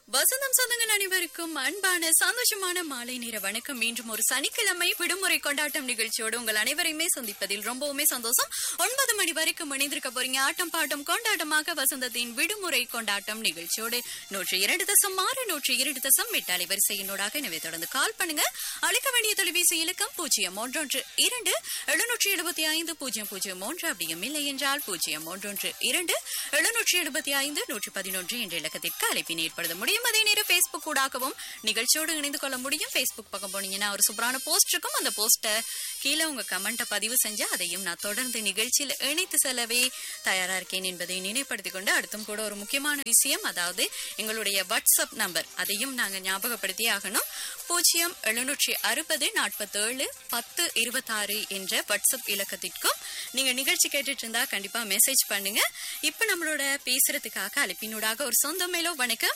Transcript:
வசந்தம் சொந்தங்கள் அனைவருக்கும் அன்பான சந்தோஷமான மாலை நேர வணக்கம் மீண்டும் ஒரு சனிக்கிழமை விடுமுறை கொண்டாட்டம் நிகழ்ச்சியோடு உங்கள் அனைவரையுமே சந்திப்பதில் ரொம்பவுமே சந்தோஷம் ஒன்பது மணி வரைக்கும் இணைந்திருக்க போறீங்க ஆட்டம் பாட்டம் கொண்டாட்டமாக வசந்தத்தின் விடுமுறை கொண்டாட்டம் நிகழ்ச்சியோடு நூற்றி இரண்டு தசம் ஆறு நூற்றி இரண்டு தசம் எட்டு அலைவரிசையினோடாக எனவே தொடர்ந்து கால் பண்ணுங்க அழைக்க வேண்டிய தொலைபேசி இலக்கம் பூஜ்ஜியம் ஒன்றொன்று இரண்டு எழுநூற்றி எழுபத்தி ஐந்து பூஜ்ஜியம் பூஜ்ஜியம் மூன்று அப்படியும் இல்லை என்றால் பூஜ்ஜியம் ஒன்றொன்று இரண்டு எழுநூற்றி எழுபத்தி ஐந்து நூற்றி பதினொன்று என்ற இலக்கத்திற்கு அழைப்பினை ஏற்படுத்த முடியும் அதே நேரம் பேஸ்புக் ஊடாகவும் நிகழ்ச்சியோடு இணைந்து கொள்ள முடியும் பேஸ்புக் பக்கம் போனீங்கன்னா ஒரு சூப்பரான போஸ்ட் இருக்கும் அந்த போஸ்ட்டை கீழே உங்க கமெண்ட்டை பதிவு செஞ்சு அதையும் நான் தொடர்ந்து நிகழ்ச்சியில் இணைத்து செல்லவே தயாரா இருக்கேன் என்பதை நினைப்படுத்திக் கொண்டு அடுத்தும் கூட ஒரு முக்கியமான விஷயம் அதாவது எங்களுடைய வாட்ஸ்அப் நம்பர் அதையும் நாங்க ஞாபகப்படுத்தியே ஆகணும் பூஜ்ஜியம் எழுநூற்றி அறுபது நாற்பத்தேழு பத்து இருபத்தாறு என்ற வாட்ஸ்அப் இலக்கத்திற்கும் நீங்க நிகழ்ச்சி கேட்டுட்டு இருந்தா கண்டிப்பா மெசேஜ் பண்ணுங்க இப்ப நம்மளோட பேசுறதுக்காக அழைப்பினூடாக ஒரு சொந்த மேலோ வணக்கம்